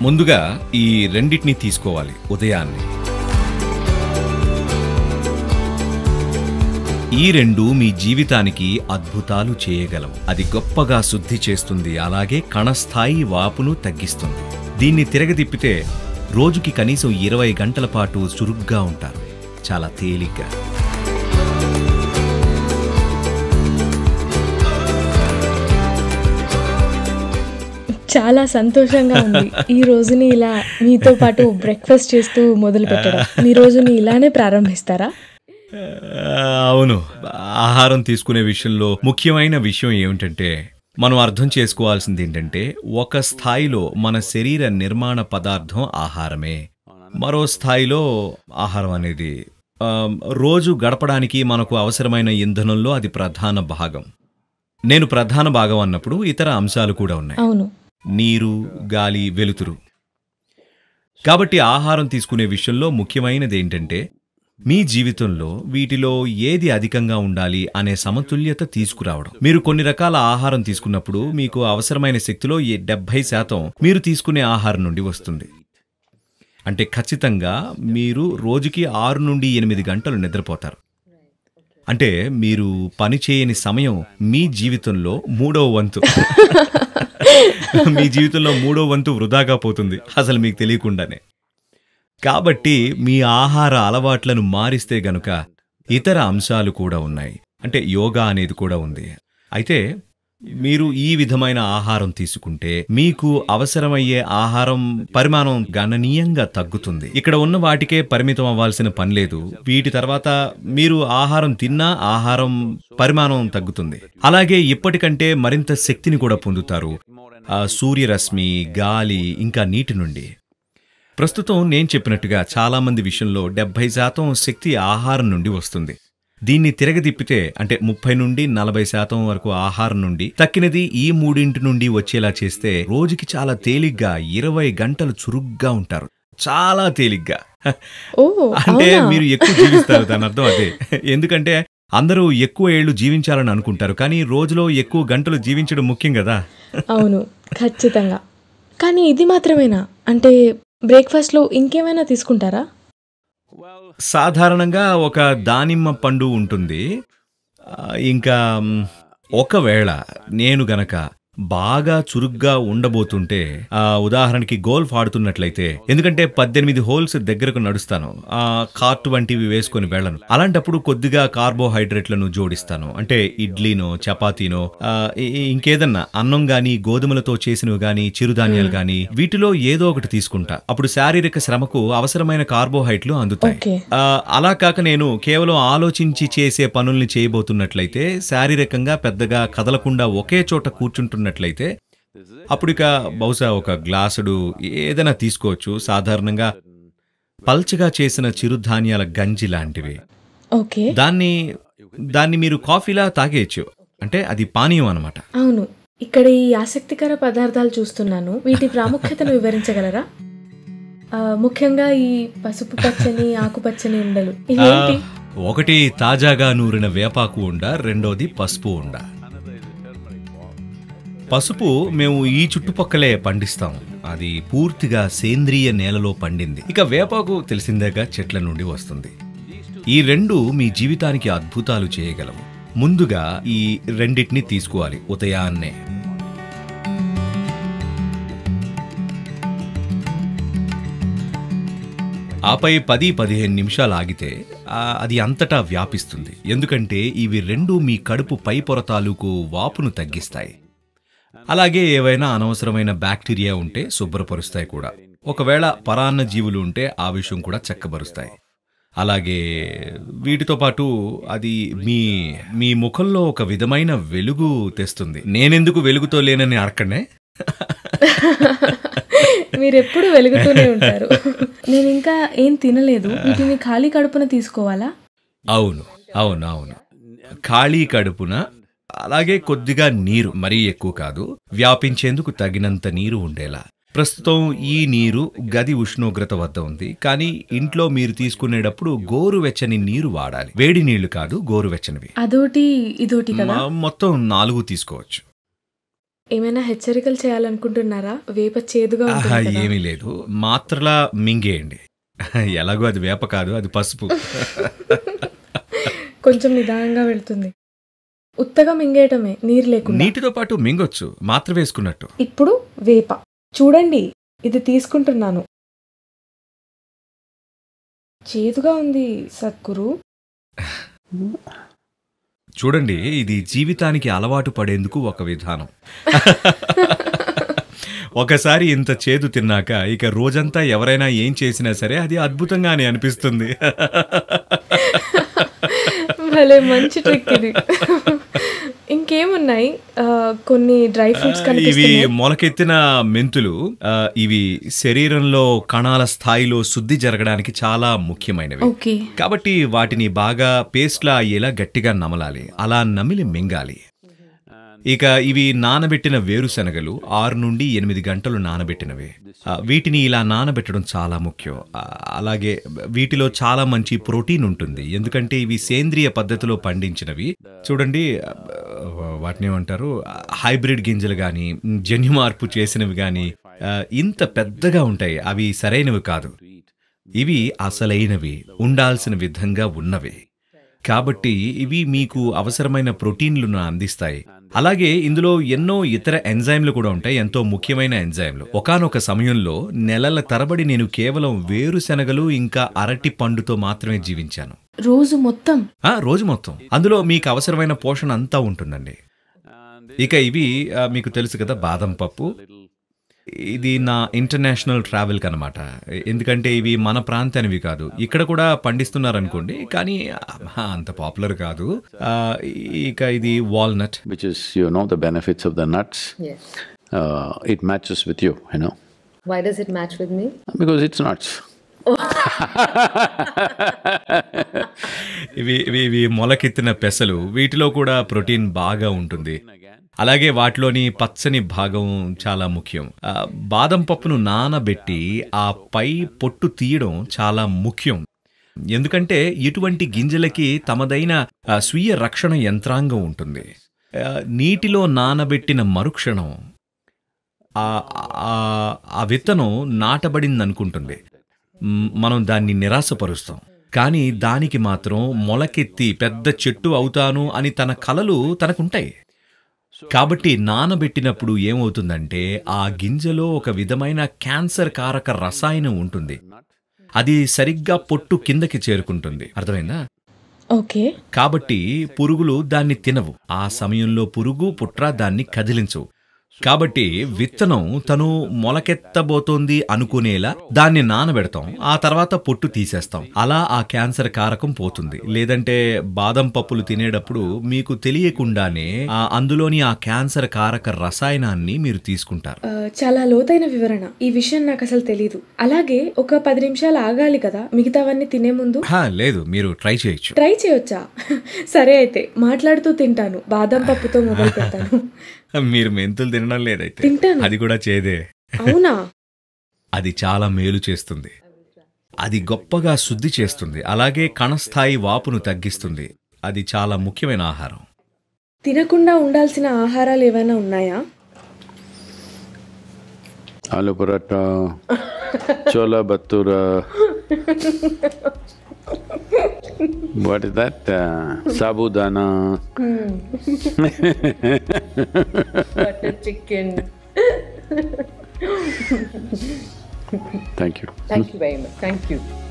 ముందుగా ఈ రెండింటిని తీసుకోవాలి ఉదయాన్నే ఈ రెండు మీ జీవితానికి అద్భుతాలు చేయగలవు అది గొప్పగా శుద్ధి చేస్తుంది అలాగే కణస్థాయి వాపును తగ్గిస్తుంది దీన్ని తిరగదిప్పితే రోజుకి కనీసం ఇరవై గంటల పాటు చురుగ్గా ఉంటారు చాలా తేలిగ్గా చాలా సంతోషంగా ఉంది ఈ రోజుని ఇలా మీతో పాటు బ్రేక్ఫాస్ట్ చేస్తూ మొదలు పెట్టడం మీ రోజుని ఇలానే ప్రారంభిస్తారా ఆ, అవును ఆహారం తీసుకునే విషయంలో ముఖ్యమైన విషయం ఏమిటంటే మనం అర్థం చేసుకోవాల్సింది ఏంటంటే ఒక స్థాయిలో మన శరీర నిర్మాణ పదార్థం ఆహారమే మరో స్థాయిలో ఆహారం అనేది ఆ, రోజు గడపడానికి మనకు అవసరమైన ఇంధనంలో అది ప్రధాన భాగం నేను ప్రధాన భాగం అన్నప్పుడు ఇతర అంశాలు కూడా ఉన్నాయి అవును నీరు గాలి వెలుతురు కాబట్టి ఆహారం తీసుకునే విషయంలో ముఖ్యమైనది ఏంటంటే మీ జీవితంలో వీటిలో ఏది అధికంగా ఉండాలి అనే సమతుల్యత తీసుకురావడం మీరు కొన్ని రకాల ఆహారం తీసుకున్నప్పుడు మీకు అవసరమైన శక్తిలో ఈ డెబ్బై శాతం మీరు తీసుకునే ఆహారం నుండి వస్తుంది అంటే ఖచ్చితంగా మీరు రోజుకి ఆరు నుండి ఎనిమిది గంటలు నిద్రపోతారు అంటే మీరు పని చేయని సమయం మీ జీవితంలో మూడో వంతు మీ జీవితంలో మూడో వంతు వృధాగా పోతుంది అసలు మీకు తెలియకుండానే కాబట్టి మీ ఆహార అలవాట్లను మారిస్తే గనుక ఇతర అంశాలు కూడా ఉన్నాయి అంటే యోగా అనేది కూడా ఉంది అయితే మీరు ఈ విధమైన ఆహారం తీసుకుంటే మీకు అవసరమయ్యే ఆహారం పరిమాణం గణనీయంగా తగ్గుతుంది ఇక్కడ ఉన్న వాటికే పరిమితం అవ్వాల్సిన పని లేదు వీటి తర్వాత మీరు ఆహారం తిన్నా ఆహారం పరిమాణం తగ్గుతుంది అలాగే ఇప్పటికంటే మరింత శక్తిని కూడా పొందుతారు ఆ సూర్యరశ్మి గాలి ఇంకా నీటి నుండి ప్రస్తుతం నేను చెప్పినట్టుగా చాలా మంది విషయంలో డెబ్బై శాతం శక్తి ఆహారం నుండి వస్తుంది దీన్ని తిరగదిప్పితే అంటే ముప్పై నుండి నలభై శాతం వరకు ఆహారం నుండి తక్కినది ఈ మూడింటి నుండి వచ్చేలా చేస్తే రోజుకి చాలా తేలిగ్గా ఇరవై గంటలు చురుగ్గా ఉంటారు చాలా తేలిగ్గా ఓ అంటే అవునా మీరు ఎక్కువ జీవిస్తారు దాని అర్థం అదే ఎందుకంటే అందరూ ఎక్కువ ఏళ్ళు జీవించాలని అనుకుంటారు కానీ రోజులో ఎక్కువ గంటలు జీవించడం ముఖ్యం కదా అవును ఖచ్చితంగా కానీ ఇది మాత్రమేనా అంటే బ్రేక్ఫాస్ట్లో ఇంకేమైనా తీసుకుంటారా సాధారణంగా ఒక దానిమ్మ పండు ఉంటుంది ఆ, ఇంకా మ్, ఒకవేళ నేను గనక బాగా చురుగ్గా ఉండబోతుంటే ఆ ఉదాహరణకి గోల్ఫ్ ఆడుతున్నట్లయితే ఎందుకంటే పద్దెనిమిది హోల్స్ దగ్గరకు నడుస్తాను ఆ కార్ట్ వంటివి వేసుకొని వెళ్ళను అలాంటప్పుడు కొద్దిగా కార్బోహైడ్రేట్లను జోడిస్తాను అంటే ఇడ్లీనో చపాతీనో ఆ, ఇ- ఇ- ఇంకేదన్నా అన్నం గాని గోధుమలతో చేసినవి గాని చిరుధాన్యాలు గాని వీటిలో ఏదో ఒకటి తీసుకుంటా అప్పుడు శారీరక శ్రమకు అవసరమైన కార్బోహైడ్రేట్లు అందుతాయి ఓకే ఆ, అలా కాక నేను కేవలం ఆలోచించి చేసే పనుల్ని చేయబోతున్నట్లయితే శారీరకంగా పెద్దగా కదలకుండా ఒకే చోట కూర్చుంటున్నట్లయితే అప్పుడు ఇక బహుశా ఒక గ్లాసుడు ఏదైనా తీసుకోవచ్చు సాధారణంగా పల్చగా చేసిన చిరుధాన్యాల గంజి లాంటివి ఓకే దాన్ని దాన్ని మీరు కాఫీలా తాగేయచ్చు అంటే అది పానీయం అనమాట అవును ఇక్కడ ఈ ఆసక్తికర పదార్థాలు చూస్తున్నాను వీటి ప్రాముఖ్యతను వివరించగలరా ఆ, ముఖ్యంగా ఈ పసుపు పచ్చని ఆకుపచ్చని ఉండలు ఇవేంటి ఒకటి తాజాగా నూరిన వేపాకు ఉండ రెండోది పసుపు ఉండ పసుపు మేము ఈ చుట్టుపక్కలే పండిస్తాం అది పూర్తిగా సేంద్రియ నేలలో పండింది ఇక వేపాకు తెలిసిందేగా చెట్ల నుండి వస్తుంది ఈ రెండు మీ జీవితానికి అద్భుతాలు చేయగలవు ముందుగా ఈ రెండిటిని తీసుకోవాలి ఉదయాన్నే ఆపై పది పదిహేను నిమిషాలు ఆగితే ఆ, అది అంతటా వ్యాపిస్తుంది ఎందుకంటే ఇవి రెండు మీ కడుపు పై పొర తాలూకు వాపును తగ్గిస్తాయి అలాగే ఏవైనా అనవసరమైన బ్యాక్టీరియా ఉంటే శుభ్రపరుస్తాయి కూడా ఒకవేళ పరాన్న జీవులు ఉంటే ఆ విషయం కూడా చక్కబరుస్తాయి అలాగే వీటితో పాటు అది మీ మీ ముఖంలో ఒక విధమైన వెలుగు తెస్తుంది నేనెందుకు వెలుగుతో లేనని అడగండి మీరు ఎప్పుడు వెలుగుతూనే ఉంటారు నేను ఇంకా ఏం తినలేదు వీటిని ఖాళీ కడుపున తీసుకోవాలా అవును అవును అవును ఖాళీ కడుపున అలాగే కొద్దిగా నీరు మరీ ఎక్కువ కాదు వ్యాపించేందుకు తగినంత నీరు ఉండేలా ప్రస్తుతం ఈ నీరు గది ఉష్ణోగ్రత వద్ద ఉంది కానీ ఇంట్లో మీరు తీసుకునేటప్పుడు గోరువెచ్చని నీరు వాడాలి వేడి నీళ్లు కాదు గోరువెచ్చనివి అదోటి ఇదోటి కదా మ- మొత్తం నాలుగు తీసుకోవచ్చు ఏమైనా హెచ్చరికలు చేయాలనుకుంటున్నారా వేప చేదుగా ఆహా ఉంటుంది కదా. ఏమీ లేదు మాత్రలా మింగేయండి ఎలాగో అది వేప కాదు అది పసుపు కొంచెం నిదానంగా వెళ్తుంది ఉత్తగా మింగేయటమే నీరు లేకుండా నీటితో పాటు మింగొచ్చు మాత్ర వేసుకున్నట్టు ఇప్పుడు వేప చూడండి ఇది తీసుకుంటున్నాను చేదుగా ఉంది సద్గురు చూడండి ఇది జీవితానికి అలవాటు పడేందుకు ఒక విధానం ఒకసారి ఇంత చేదు తిన్నాక ఇక రోజంతా ఎవరైనా ఏం చేసినా సరే అది అద్భుతంగానే అనిపిస్తుంది భలే మంచి ట్రిక్ ఇది ఇంకేమున్నాయి ఆ, కొన్ని డ్రై ఫ్రూట్స్ ఇవి కనిపిస్తున్నాయి మొలకెత్తిన మెంతులు ఆ, ఇవి శరీరంలో కణాల స్థాయిలో శుద్ధి జరగడానికి చాలా ముఖ్యమైనవి ఓకే కాబట్టి వాటిని బాగా పేస్ట్లా అయ్యేలా గట్టిగా నమలాలి అలా నమిలి మింగాలి ఇక ఇవి నానబెట్టిన వేరుశనగలు ఆరు నుండి ఎనిమిది గంటలు నానబెట్టినవి ఆ, వీటిని ఇలా నానబెట్టడం చాలా ముఖ్యం ఆ, అలాగే వీటిలో చాలా మంచి ప్రోటీన్ ఉంటుంది ఎందుకంటే ఇవి సేంద్రియ పద్ధతిలో పండించినవి చూడండి ఆ, వాటిని ఏమంటారు హైబ్రిడ్ గింజలు కానీ జన్యు మార్పు చేసినవి కానీ ఇంత పెద్దగా ఉంటాయి అవి సరైనవి కాదు ఇవి అసలైనవి ఉండాల్సిన విధంగా ఉన్నవి కాబట్టి ఇవి మీకు అవసరమైన ప్రోటీన్లను అందిస్తాయి అలాగే ఇందులో ఎన్నో ఇతర ఎంజైమ్లు కూడా ఉంటాయి ఎంతో ముఖ్యమైన ఎంజైమ్లు ఒకానొక సమయంలో నెలల తరబడి నేను కేవలం వేరుశనగలు ఇంకా అరటి పండుతో మాత్రమే జీవించాను రోజు మొత్తం ఆ రోజు మొత్తం అందులో మీకు అవసరమైన పోషణ అంతా ఉంటుందండి ఇక ఇవి ఆ, మీకు తెలుసు కదా బాదం పప్పు ఇది నా ఇంటర్నేషనల్ ట్రావెల్ కనమాట ఎందుకంటే ఇవి మన ప్రాంతానివి కాదు ఇక్కడ కూడా పండిస్తున్నారు అనుకోండి కానీ ఆ, అంత పాపులర్ కాదు ఆ, ఇక ఇది walnut which is you know the benefits of the nuts Yes. uh, it matches with you you know Why does it match with me? because it's nuts ఇవి ఇవి ఇవి మొలకెత్తిన పెసలు వీటిలో కూడా ప్రోటీన్ బాగా ఉంటుంది అలాగే వాటిలోని పచ్చని భాగం చాలా ముఖ్యం ఆ, బాదం పప్పును నానబెట్టి ఆ పై పొట్టు తీయడం చాలా ముఖ్యం ఎందుకంటే ఇటువంటి గింజలకి తమదైన ఆ, స్వీయ రక్షణ యంత్రాంగం ఉంటుంది ఆ, నీటిలో నానబెట్టిన మరుక్షణం ఆ ఆ- ఆ విత్తనం నాటబడిందనుకుంటుంది మ్, మనం దాన్ని నిరాశపరుస్తాం కానీ దానికి మాత్రం మొలకెత్తి పెద్ద చెట్టు అవుతాను అని తన కలలు తనకుంటాయి కాబట్టి నానబెట్టినప్పుడు ఏమవుతుందంటే ఆ గింజలో ఒక విధమైన క్యాన్సర్ కారక రసాయనం ఉంటుంది అది సరిగ్గా పొట్టు కిందకి చేరుకుంటుంది అర్థమైందా ఓకే కాబట్టి పురుగులు దాన్ని తినవు ఆ సమయంలో పురుగు పుట్ర దాన్ని కదిలించవు కాబట్టి విత్తనం తను మొలకెత్తబోతోంది అనుకునేలా దాన్ని నానబెడతాం ఆ తర్వాత పొట్టు తీసేస్తాం అలా ఆ క్యాన్సర్ కారకం పోతుంది లేదంటే బాదం పప్పులు తినేటప్పుడు మీకు తెలియకుండానే ఆ అందులోని ఆ క్యాన్సర్ కారక రసాయనాన్ని మీరు తీసుకుంటారు ఆ, చాలా లోతైన వివరణ ఈ విషయం నాకు అసలు తెలీదు అలాగే ఒక పది నిమిషాలు ఆగాలి కదా మిగతావన్నీ తినే ముందు హా, లేదు మీరు ట్రై చేయొచ్చు ట్రై చేయొచ్చా సరే అయితే మాట్లాడుతూ తింటాను బాదం పప్పుతో మొదలు పెడతాను మీరు మెంతులు తినడం లేదైతే తింటాను. అది కూడా చేదే అవునా అది చాలా మేలు చేస్తుంది అది గొప్పగా శుద్ధి చేస్తుంది అలాగే కణస్థాయి వాపును తగ్గిస్తుంది అది చాలా ముఖ్యమైన ఆహారం తినకుండా ఉండాల్సిన ఆహారాలు ఏమైనా ఉన్నాయా aloo paratha chola bhatura what is that uh, sabudana Butter chicken. thank you Thank you very much. Thank you.